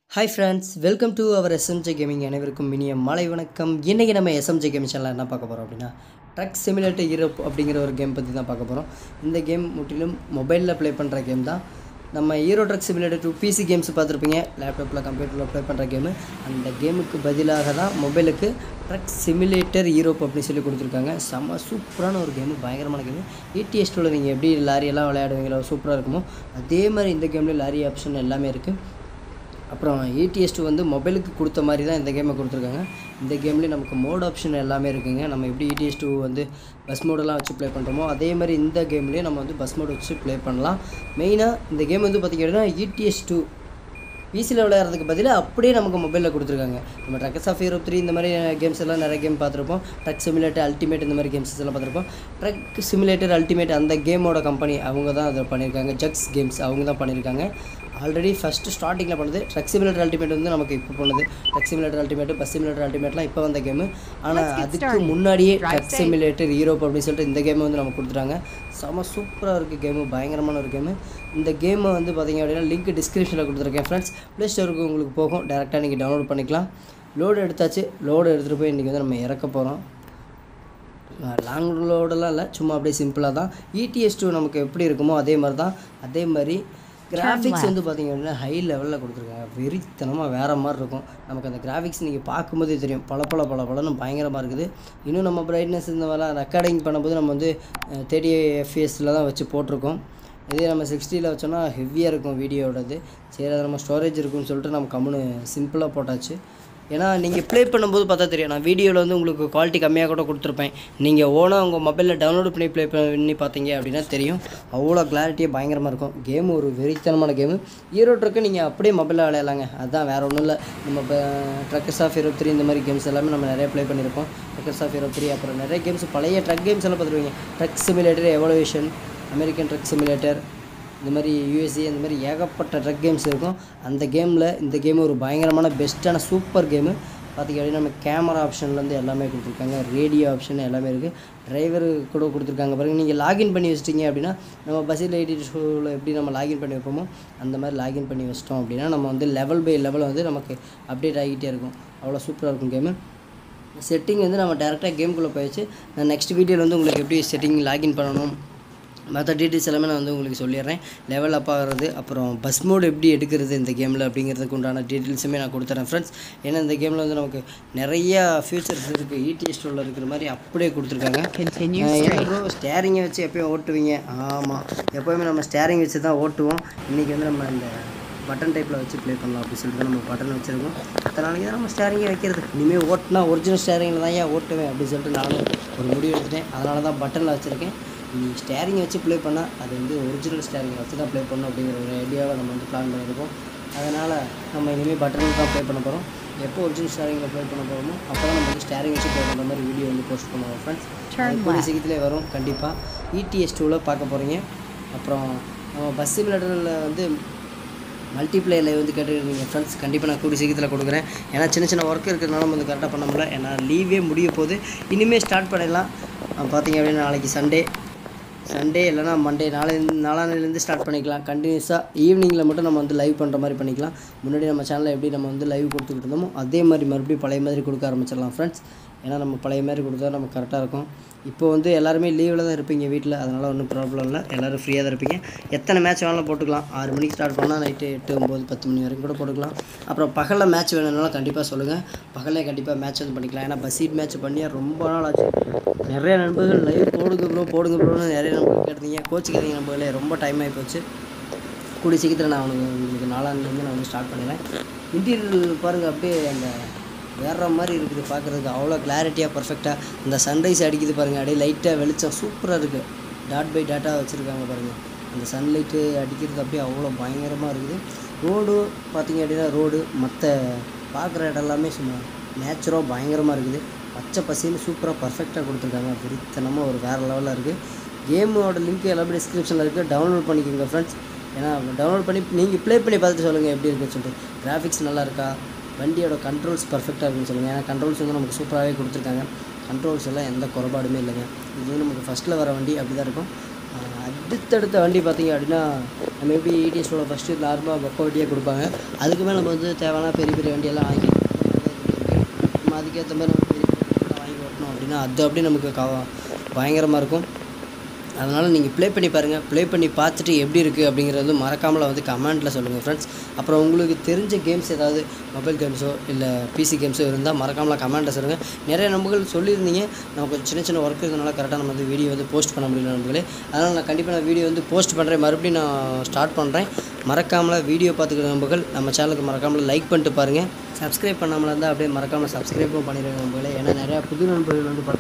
Hi friends welcome to our SMJ gaming அனைவருக்கும் இனிய மாலை வணக்கம் இன்றைக்கி நம்ம எஸ்எம்ஜே கேமிங் சேனலில் என்ன பார்க்க போகிறோம் அப்படின்னா ட்ரக் சிமுலேட்டர் யூரோப் அப்படிங்கிற ஒரு கேம் பற்றி தான் பார்க்க போகிறோம் இந்த கேம் முற்றிலும் மொபைலில் ப்ளே பண்ணுற கேம் தான் நம்ம hero truck simulator two PC games பார்த்துருப்பீங்க லேப்டாப்பில் கம்ப்யூட்டரில் ப்ளே பண்ணுற கேமு அந்த கேமுக்கு பதிலாக தான் மொபைலுக்கு ட்ரக் சிமுலேட்டர் யூரோப் அப்படின்னு சொல்லி கொடுத்துருக்காங்க செம்ம சூப்பரான ஒரு கேமு பயங்கரமான கேமு இடிஎஸ் டூவில் நீங்கள் எப்படி லாரியெல்லாம் விளையாடுவீங்களோ சூப்பராக இருக்குமோ அதே மாதிரி இந்த கேம்லேயும் லாரி ஆப்ஷன் எல்லாமே இருக்குது அப்புறம் ஏடிஎஸ் டூ வந்து மொபைலுக்கு கொடுத்த மாதிரி தான் இந்த கேமை கொடுத்துருக்காங்க இந்த கேம்லேயே நமக்கு மோட் ஆப்ஷன் எல்லாமே இருக்குங்க நம்ம எப்படி ஏடிஎஸ் டூ வந்து பஸ் மோடெல்லாம் வச்சு ப்ளே பண்ணுறோமோ அதே மாதிரி இந்த கேம்லேயே நம்ம வந்து பஸ் மோட் வச்சு ப்ளே பண்ணலாம் மெயினாக இந்த கேம் வந்து பார்த்திங்க அப்படின்னா இடிஎஸ் டூ பிசியில் விளையாடுறதுக்கு பதிலாக அப்படியே நமக்கு மொபைலில் கொடுத்துருக்காங்க நம்ம ட்ரக்கஸ் ஆஃப் யூரோப் த்ரீ இந்த மாதிரி கேம்ஸ் எல்லாம் நிறைய கேம் பார்த்துருப்போம் ட்ரக் சிமுலேட்டர் அல்டிமேட் இந்த மாதிரி கேம்ஸ் எல்லாம் பார்த்துருப்போம் ட்ரக் சிமுலேட்டர் அல்டிமேட் அந்த கேமோட கம்பெனி அவங்க தான் அதை பண்ணியிருக்காங்க ஜக்ஸ் கேம்ஸ் அவங்க தான் பண்ணியிருக்காங்க ஆல்ரெடி ஃபஸ்ட்டு ஸ்டார்டிங்கில் பண்ணது ட்ரக் சிமுலேட்டர் அல்டிமேட் வந்து நமக்கு இப்போ பண்ணுது truck simulator ultimate bus simulator அல்டிமேட்லாம் இப்போ வந்த கேமு ஆனால் அதுக்கு முன்னாடியே ட்ரக் சிமுலேட்டர் யூரோப் அப்படின்னு சொல்லிட்டு இந்த கேமை வந்து நமக்கு கொடுத்துட்டாங்க செம சூப்பராக இருக்குது கேமு பயங்கரமான ஒரு கேமு இந்த கேமை வந்து பார்த்தீங்க அப்படின்னா லிங்க் டிஸ்கிரிப்ஷனில் கொடுத்துருக்கேன் ஃப்ரெண்ட்ஸ் ப்ளே ஸ்டோருக்கு உங்களுக்கு போகும் டேரெக்டாக நீங்கள் டவுன்லோட் பண்ணிக்கலாம் லோடு எடுத்தாச்சு லோடு எடுத்துகிட்டு போய் இன்றைக்கி வந்து நம்ம இறக்க போகிறோம் லாங் லோடெல்லாம் இல்லை சும்மா அப்படியே சிம்பிளாக தான் இடிஎஸ் டூ நமக்கு எப்படி இருக்குமோ அதே மாதிரி தான் அதே மாதிரி கிராஃபிக்ஸ் வந்து பார்த்திங்க அப்படின்னா ஹை லெவலில் கொடுத்துருக்காங்க வெறித்தனமாக வேறு மாதிரி இருக்கும் நமக்கு அந்த கிராஃபிக்ஸ் நீங்கள் பார்க்கும்போதே தெரியும் பல பல பல பலன்னு பயங்கரமாக இருக்குது இன்னும் நம்ம பிரைட்னஸ் இந்த மாதிரிலாம் ரெக்கார்டிங் பண்ணும்போது நம்ம வந்து தேர்ட்டி எஃப்எஸில் தான் வச்சு போட்டிருக்கோம் இதே நம்ம சிக்ஸ்டியில் வச்சோன்னா ஹெவியாக இருக்கும் வீடியோடது சரி அது நம்ம ஸ்டோரேஜ் இருக்குன்னு சொல்லிட்டு நம்ம கம்முன்னு சிம்பிளாக போட்டாச்சு ஏன்னா நீங்கள் ப்ளே பண்ணும்போது பார்த்தா தெரியும் நான் வீடியோவில் வந்து உங்களுக்கு குவாலிட்டி கம்மியாக கூட கொடுத்துருப்பேன் நீங்கள் ஓனாக உங்கள் மொபைலில் டவுன்லோட் பண்ணி ப்ளே பண்ணி பார்த்தீங்க அப்படின்னா தெரியும் அவ்வளோ கிளாரிட்டியாக பயங்கரமாக இருக்கும் கேம் ஒரு வெறித்தனமான கேமு ஹீரோ ட்ரக்கு நீங்கள் அப்படியே மொபைலில் விளையாடலாங்க அதுதான் வேறு ஒன்றும் இல்லை நம்ம இப்போ ட்ரக்கர்ஸ் ஆஃப் ஹீரோ த்ரீ இந்த மாதிரி கேம்ஸ் எல்லாமே நம்ம நிறைய ப்ளே பண்ணியிருப்போம் ட்ரக்கர்ஸ் ஆஃப் ஹீரோ த்ரீ அப்புறம் நிறைய கேம்ஸ் பழைய ட்ரக் கேம்ஸ் எல்லாம் பார்த்துருவீங்க truck simulator evolution American truck simulator இந்த மாதிரி யூஎஸ்ஏ இந்த மாதிரி ஏகப்பட்ட ட்ரக் கேம்ஸ் இருக்கும் அந்த கேமில் இந்த கேம் ஒரு பயங்கரமான பெஸ்ட்டான சூப்பர் கேமு பார்த்திங்க அப்படின்னா நம்ம கேமரா ஆப்ஷன்லேருந்து எல்லாமே கொடுத்துருக்காங்க ரேடியோ ஆப்ஷன் எல்லாமே இருக்குது டிரைவர் கூட கொடுத்துருக்காங்க பாருங்கள் நீங்கள் லாகின் பண்ணி வச்சிட்டிங்க அப்படின்னா நம்ம பஸ்ஸில் எயிட்டி ஷோவில் எப்படி நம்ம லாகின் பண்ணி வைப்போமோ அந்த மாதிரி லாகின் பண்ணி வச்சிட்டோம் அப்படின்னா நம்ம வந்து லெவல் பை லெவல் வந்து நமக்கு அப்டேட் ஆகிட்டே இருக்கும் அவ்வளோ சூப்பராக இருக்கும் கேமு செட்டிங் வந்து நம்ம டேரெக்டாக கேம்குள்ளே போயிடுச்சு நான் நெக்ஸ்ட் வீடியோவில் வந்து உங்களுக்கு எப்படி செட்டிங் லாகின் பண்ணணும் மற்ற டீட்டெயில்ஸ் எல்லாமே நான் வந்து உங்களுக்கு சொல்லிடுறேன் லெவல் அப் ஆகிறது அப்புறம் பஸ் மோடு எப்படி எடுக்கிறது இந்த கேமில் அப்படிங்கிறதுக்கு உண்டான டீட்டெயில்ஸுமே நான் கொடுத்துறேன் ஃப்ரெண்ட்ஸ் ஏன்னா இந்த கேமில் வந்து நமக்கு நிறையா ஃபியூச்சர்ஸ் இருக்குது இடி ஸ்டோரில் இருக்கிற மாதிரி அப்படியே கொடுத்துருக்காங்க ப்ரோ ஸ்டேரிங்கை வச்சு எப்போயும் ஓட்டுவீங்க ஆமாம் எப்போயுமே நம்ம ஸ்டேரிங் வச்சு தான் ஓட்டுவோம் இன்றைக்கி வந்து நம்ம இந்த பட்டன் டைப்பில் வச்சு ப்ளே பண்ணலாம் அப்படின்னு சொல்லிட்டு நம்ம பட்டன் வச்சுருக்கோம் அத்தனை நாளைக்கு தான் நம்ம ஸ்டேரிங்கே வைக்கிறது இனிமேல் ஓட்டினா ஒரிஜினல் ஸ்டேரிங்கில் தான் ஏன் ஓட்டுவேன் அப்படின்னு சொல்லிட்டு நானும் ஒரு முடிவு எடுத்துட்டேன் அதனால தான் பட்டனில் வச்சுருக்கேன் நீ ஸ்டேரிங்கை வச்சு ப்ளே பண்ணால் அது வந்து ஒரிஜினல் ஸ்டேரிங்கை வச்சு தான் ப்ளே பண்ணணும் அப்படிங்கிற ஒரு ஐடியாவை நம்ம வந்து பிளான் பண்ணியிருக்கோம் அதனால் நம்ம இனிமேல் பட்டனில் தான் ப்ளே பண்ண போகிறோம் எப்போ ஒரிஜினல் ஸ்டேரிங்கில் ப்ளே பண்ண போகிறோமோ அப்போ தான் நம்ம வந்து ஸ்டேரிங் வச்சு ப்ளே பண்ணுற மாதிரி வீடியோ வந்து போஸ்ட் பண்ணுவோம் ஃப்ரெண்ட்ஸ் கூடிய சீக்கிரத்திலே வரும் கண்டிப்பாக இடிஎஸ் டூவில் பார்க்க போகிறீங்க அப்புறம் நம்ம பஸ் சிமுலேட்டரில் வந்து மல்டிப்ளேயர் லைவ் வந்து கேட்டுருக்கீங்க ஃப்ரெண்ட்ஸ் கண்டிப்பாக நான் கூடிய சீக்கிரத்தில் கொடுக்குறேன் ஏன்னா சின்ன சின்ன ஒர்க் இருக்கிறதுனால நம்ம வந்து கரெக்டாக பண்ண முடியல ஏன்னா லீவே முடிய போது இனிமேல் ஸ்டார்ட் பண்ணிடலாம் பார்த்தீங்க அப்படின்னா நாளைக்கு சண்டே சண்டே இல்லைனா மண்டே நாளை நாளானிலேருந்து ஸ்டார்ட் பண்ணிக்கலாம் கண்டினியூஸாக ஈவினிங்கில் மட்டும் நம்ம வந்து லைவ் பண்ணுற மாதிரி பண்ணிக்கலாம் முன்னாடி நம்ம சேனலில் எப்படி நம்ம வந்து லைவ் கொடுத்துக்கிட்டு இருந்தோமோ அதே மாதிரி மறுபடியும் பழைய மாதிரி கொடுக்க ஆரம்பிச்சிடலாம் ஃப்ரெண்ட்ஸ் ஏன்னா நம்ம பழைய மாதிரி கொடுத்தா நம்ம கரெக்டாக இருக்கும் இப்போ வந்து எல்லாருமே லீவில் தான் இருப்பீங்க வீட்டில் அதனால் ஒன்றும் ப்ராப்ளம் இல்லை எல்லோரும் ஃப்ரீயாக தான் இருப்பீங்க எத்தனை மேட்ச் வேணாலும் போட்டுக்கலாம் ஆறு மணிக்கு ஸ்டார்ட் பண்ணால் நைட்டு எட்டு ஒம்பது பத்து மணி வரைக்கும் கூட போட்டுக்கலாம் அப்புறம் பகலில் மேட்ச் வேணும்னாலும் கண்டிப்பாக சொல்லுங்கள் பகலில் கண்டிப்பாக மேட்ச் வந்து பண்ணிக்கலாம் ஏன்னா பஸ்ஸீட் மேட்ச் பண்ணி ரொம்ப நாள் ஆச்சு நிறைய நண்பர்கள் லைவ் போடுங்க ப்ரோ போடுங்க ப்ரோன்னு நிறைய நண்பர்கள் கேட்டீங்க கோச்சிக்கிறீங்க நண்பர்களே ரொம்ப டைம் ஆகி போச்சு கூடிய சீக்கிரத்தில் நான் உனக்கு உங்களுக்கு நாலாண்டுலேருந்து நான் வந்து ஸ்டார்ட் பண்ணிடுறேன் இன்டீரியர் பாருங்கள் அப்படியே அந்த வேற மாதிரி இருக்குது பார்க்குறதுக்கு அவ்வளோ கிளாரிட்டியாக பர்ஃபெக்டாக இந்த சன்ரைஸ் அடிக்குது பாருங்கள் அப்படியே லைட்டாக வெளிச்சம் சூப்பராக இருக்குது டாட் பை டாட்டாக வச்சுருக்காங்க பாருங்கள் அந்த சன்லைட்டு அடிக்கிறது அப்படியே அவ்வளோ பயங்கரமாக இருக்குது ரோடு பார்த்திங்க அப்படின்னா ரோடு மற்ற பார்க்குற இடம் எல்லாமே சும்மா நேச்சுராக பயங்கரமாக இருக்குது பச்சை பசின்னு சூப்பராக பர்ஃபெக்டாக கொடுத்துருக்காங்க விரித்தனமாக ஒரு வேறு லெவலில் இருக்குது கேமோட லிங்க் எல்லாமே டிஸ்கிரிப்ஷனில் இருக்குது டவுன்லோட் பண்ணிக்கோங்க ஃப்ரெண்ட்ஸ் ஏன்னா டவுன்லோட் பண்ணி நீங்கள் ப்ளே பண்ணி பார்த்துட்டு சொல்லுங்கள் எப்படி இருக்குன்னு சொல்லிட்டு கிராஃபிக்ஸ் நல்லா இருக்கா வண்டியோட கண்ட்ரோல்ஸ் பர்ஃபெக்டாக இருக்குன்னு சொல்லுங்கள் ஏன்னா கண்ட்ரோல்ஸ் வந்து நமக்கு சூப்பராகவே கொடுத்துருக்காங்க கண்ட்ரோல்ஸ் எல்லாம் எந்த குறைபாடுமே இல்லைங்க இது வந்து நமக்கு ஃபஸ்ட்டில் வர வண்டி அப்படி தான் இருக்கும் ஆஹ் அடுத்தடுத்த வண்டி பார்த்தீங்க அப்படின்னா நம்ம எப்படி இடிஎஸோட ஃபஸ்ட்டு நார்மலாக பக்க வண்டியாக கொடுப்பாங்க அதுக்குமே நம்ம வந்து தேவையான பெரிய பெரிய வண்டியெல்லாம் வாங்கி நம்ம அதுக்கேற்ற மாதிரி நம்ம பெரிய பெரிய வண்டியெல்லாம் வாங்கி ஓட்டணும் அப்படின்னா அது அப்படியே நமக்கு கவ பயங்கரமாக இருக்கும் அதனால் நீங்கள் ப்ளே பண்ணி பாருங்கள் ப்ளே பண்ணி பார்த்துட்டு எப்படி இருக்குது அப்படிங்கிறது வந்து மறக்காமல் வந்து கமெண்ட்டில் சொல்லுங்கள் ஃப்ரெண்ட்ஸ் அப்புறம் உங்களுக்கு தெரிஞ்ச கேம்ஸ் ஏதாவது மொபைல் கேம்ஸோ இல்லை பிசி கேம்ஸோ இருந்தால் மறக்காமல் கமெண்ட்டில் சொல்லுங்கள் நிறைய நம்பர்கள் சொல்லியிருந்தீங்க நம்ம கொஞ்சம் சின்ன சின்ன ஒர்க் இருந்தனால கரெக்டாக நம்ம வந்து வீடியோ வந்து போஸ்ட் பண்ண முடியல நம்பர்களே அதனால் நான் கண்டிப்பாக நான் வீடியோ வந்து போஸ்ட் பண்ணுறேன் மறுபடியும் நான் ஸ்டார்ட் பண்ணுறேன் மறக்காமல் வீடியோ பார்த்துக்கிற நம்பர்கள் நம்ம சேனலுக்கு மறக்காமல் லைக் பண்ணிட்டு பாருங்கள் சப்ஸ்கிரைப் பண்ணாமல் இருந்தால் அப்படியே மறக்காமல் சப்ஸ்கிரைப்பும் பண்ணிடுங்க நம்பர்களே ஏன்னா நிறையா புது நண்பர்கள் வந்து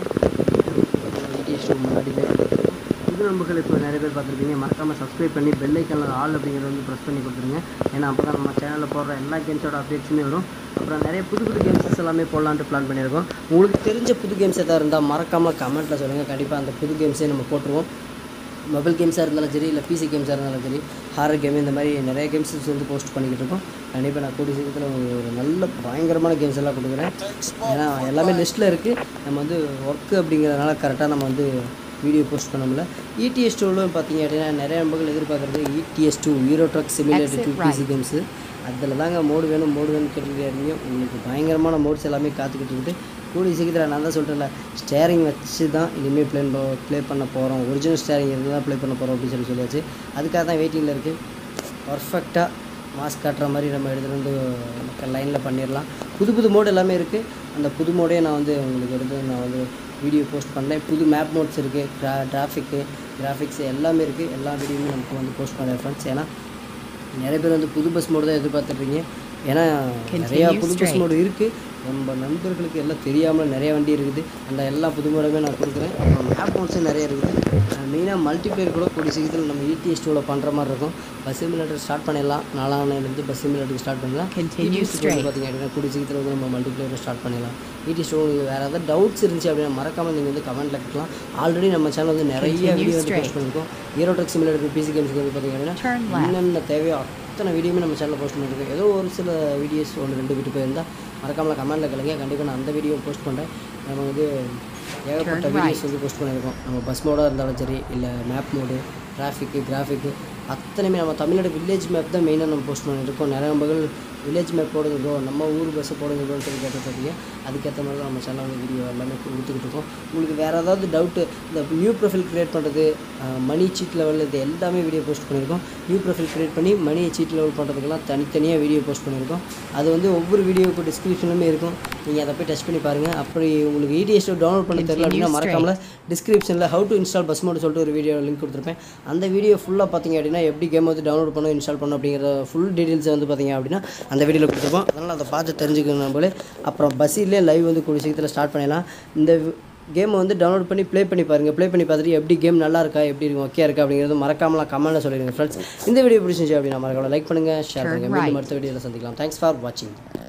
பார்த்துருக்கீங்க முன்னாடி போய் புது நண்பர்கள் இப்போ நிறைய பேர் பார்த்துருப்பீங்க மறக்காமல் சப்ஸ்கிரைப் பண்ணி பெல் ஐக்கனில் ஆல் அப்படிங்கிறத வந்து ப்ரெஸ் பண்ணி கொடுத்துருங்க ஏன்னா அப்போ தான் நம்ம சேனலில் போடுற எல்லா கேம்ஸோட அப்டேட்ஸுமே வரும் அப்புறம் நிறைய புது புது கேம்ஸஸ் எல்லாமே போடலான்ட்டு பிளான் பண்ணியிருக்கோம் உங்களுக்கு தெரிஞ்ச புது கேம்ஸ் எதாவது இருந்தால் மறக்காமல் கமெண்ட்டில் சொல்லுங்கள் கண்டிப்பாக அந்த புது கேம்ஸே நம்ம போட்டுருவோம் மொபைல் கேம்ஸாக இருந்தாலும் சரி இல்லை பிசி கேம்ஸாக இருந்தாலும் சரி ஹாரர் கேம் இந்த மாதிரி நிறைய கேம்ஸ் வந்து போஸ்ட் பண்ணிக்கிட்டு இருக்கோம் கண்டிப்பாக நான் கூடிய சீக்கிரத்தில் உங்களுக்கு ஒரு நல்ல பயங்கரமான கேம்ஸ் எல்லாம் கொடுக்குறேன் ஏன்னா எல்லாமே லிஸ்ட்டில் இருக்குது நம்ம வந்து ஒர்க்கு அப்படிங்கிறதுனால கரெக்டாக நம்ம வந்து வீடியோ போஸ்ட் பண்ண முடியல இடிஎஸ் டூவில் பார்த்தீங்க அப்படின்னா நிறைய நம்பர்கள் எதிர்பார்க்குறது ETS two hero truck simulator two PC games அதில் தாங்க மோடு வேணும் மோடு வேணும்னு கேட்டுக்கிட்டே இருந்தீங்க உங்களுக்கு பயங்கரமான மோட்ஸ் எல்லாமே காத்துக்கிட்டு இருக்குது கூடிய சீக்கிரத்தில் நான் தான் சொல்கிறேன்ல ஸ்டேரிங் வச்சு தான் இனிமேல் ப்ளே ப்ளே பண்ண போகிறோம் ஒரிஜினல் ஸ்டேரிங் இருந்து தான் ப்ளே பண்ண போகிறோம் அப்படின்னு சொல்லி சொல்லியாச்சு அதுக்காக தான் வெயிட்டிங்கில் இருக்குது பர்ஃபெக்டாக மாஸ்க் காட்டுற மாதிரி நம்ம எடுத்துகிட்டு வந்து லைனில் பண்ணிடலாம் புது புது மோடு எல்லாமே இருக்குது அந்த புது மோடே நான் வந்து உங்களுக்கு எடுத்து நான் வந்து வீடியோ போஸ்ட் பண்ணேன் புது மேப் மோட்ஸ் இருக்குது ட்ரா டிராஃபிக்கு கிராஃபிக்ஸ் எல்லாமே இருக்குது எல்லா வீடியோமே நமக்கு வந்து போஸ்ட் பண்ணுறேன் ஃப்ரெண்ட்ஸ் ஏன்னா நிறைய பேர் வந்து புது பஸ் மோடு தான் எதிர்பார்த்துட்ருக்கீங்க ஏன்னா நிறையா புது பஸ் மோடு இருக்குது நம்ம நண்பர்களுக்கு எல்லாம் தெரியாமல் நிறைய வண்டி இருக்குது அந்த எல்லா புது மோடுமே நான் கொடுக்குறேன் அப்புறம் மேப் மோட்ஸும் நிறைய இருக்குது மெயினாக மல்டிப்ளேயர் கூட கூடிய சீக்கிரத்தில் நம்ம இடிஎஸ் டூவில் பண்ணுற மாதிரி இருக்கும் பஸ் சிமுலேட்டர் ஸ்டார்ட் பண்ணிடலாம் நாலாயிலேருந்து பஸ் சிமுலேட்டர் ஸ்டார்ட் பண்ணலாம் Continue ETS வந்து பார்த்தீங்க அப்படின்னா கூடிய சீக்கிரத்தில் வந்து நம்ம மல்டிப்ளேயர் ஸ்டார்ட் பண்ணிடலாம் இடிஎஸ் டூ வேறு ஏதாவது டவுட்ஸ் இருந்துச்சு அப்படின்னா மறக்காமல் நீங்கள் வந்து கமெண்ட்டில் கேட்கலாம் ஆல்ரெடி நம்ம சேனல் வந்து நிறைய Continue வீடியோ வந்து straight. போஸ்ட் பண்ணியிருக்கோம் ஹீரோ ட்ரக் சிமுலேட்டர் பிசி கேம்ஸ்க்கு வந்து பார்த்தீங்க அப்படின்னா Turn left. என்னென்ன தேவையோ அத்தனை வீடியோமே நம்ம சேனலில் போஸ்ட் பண்ணியிருக்கோம் ஏதோ ஒரு சில வீடியோஸ் ஒன்று ரெண்டு விட்டு போயிருந்தால் மறக்காமல் கமெண்ட்டில் கேளுங்க கண்டிப்பாக நான் அந்த வீடியோ போஸ்ட் பண்ணுறேன் நம்ம வந்து ஏகப்பட்ட Turn வீடியோஸ் வந்து போஸ்ட் பண்ணியிருக்கோம் நம்ம பஸ் மோடாக இருந்தாலும் சரி இல்லை மேப் மோடு டிராஃபிக்கு கிராஃபிக்கு அத்தனையுமே நம்ம தமிழ்நாடு வில்லேஜ் மேப் தான் மெயினாக நம்ம போஸ்ட் பண்ணியிருக்கோம் நிறைய நம்பர்கள் வில்லேஜ் மேப் போடுங்க ப்ரோ நம்ம ஊர் பஸ்ஸை போடுங்க ப்ரோன்னு சொல்லி கேட்டிருக்கீங்க அதுக்கேற்ற மாதிரி தான் நம்ம சேனல் வந்து வீடியோ எல்லாமே கொடுத்துக்கிட்டு இருக்கோம் உங்களுக்கு வேறு ஏதாவது டவுட்டு இந்த நியூ ப்ரொஃபைல் க்ரியேட் பண்ணுறது மணி சீட் லெவலில் இது எல்லாமே வீடியோ போஸ்ட் பண்ணியிருக்கோம் நியூ ப்ரொஃபைல் க்ரியேட் பண்ணி மணி சீட் லெவல் பண்ணுறதுக்கெல்லாம் தனித்தனியாக வீடியோ போஸ்ட் பண்ணியிருக்கோம் அது வந்து ஒவ்வொரு வீடியோக்கு டிஸ்கிரிப்ஷனுமே இருக்கும் நீங்கள் அதை போய் டச் பண்ணி பாருங்கள் அப்படி உங்களுக்கு இடிஎஸ் டவுன்லோட் பண்ண தெரியல அப்படின்னா மறக்காமல் டிஸ்கிரிப்ஷனில் how to install bus mod சொல்லிட்டு ஒரு வீடியோ லிங்க் கொடுத்துருப்பேன் அந்த வீடியோ ஃபுல்லாக பார்த்தீங்க அப்படின்னா எப்படி கேம் வந்து டவுன்லோட் பண்ணணும் இன்ஸ்டால் பண்ணணும் அப்படிங்கிற ஃபுல் டீட்டெயில்ஸ் வந்து பார்த்தீங்க அப்படின்னா அந்த வீடியோவில் கொடுத்துருப்போம் அதனால் அதை பார்த்து தெரிஞ்சுக்கணும் நம்மளே அப்புறம் பஸ்ஸிலே லைவ் வந்து கூடிய சீக்கிரத்தில் ஸ்டார்ட் பண்ணிடலாம் இந்த கேமை வந்து டவுன்லோட் பண்ணி ப்ளே பண்ணி பாருங்கள் ப்ளே பண்ணி பார்த்துட்டு எப்படி கேம் நல்லா இருக்கா எப்படி இருக்கும் ஓகே இருக்கா அப்படிங்கிறது மறக்காமலாம் கமெண்ட்டில் சொல்லிடுங்க ஃப்ரெண்ட்ஸ் இந்த வீடியோ பிடிச்சிருந்துச்சு அப்படின்னா மறக்காம லைக் பண்ணுங்கள் ஷேர் பண்ணுங்கள் மீண்டும் அடுத்த வீடியோவில் சந்திக்கலாம் தேங்க்ஸ் ஃபார் வாட்சிங்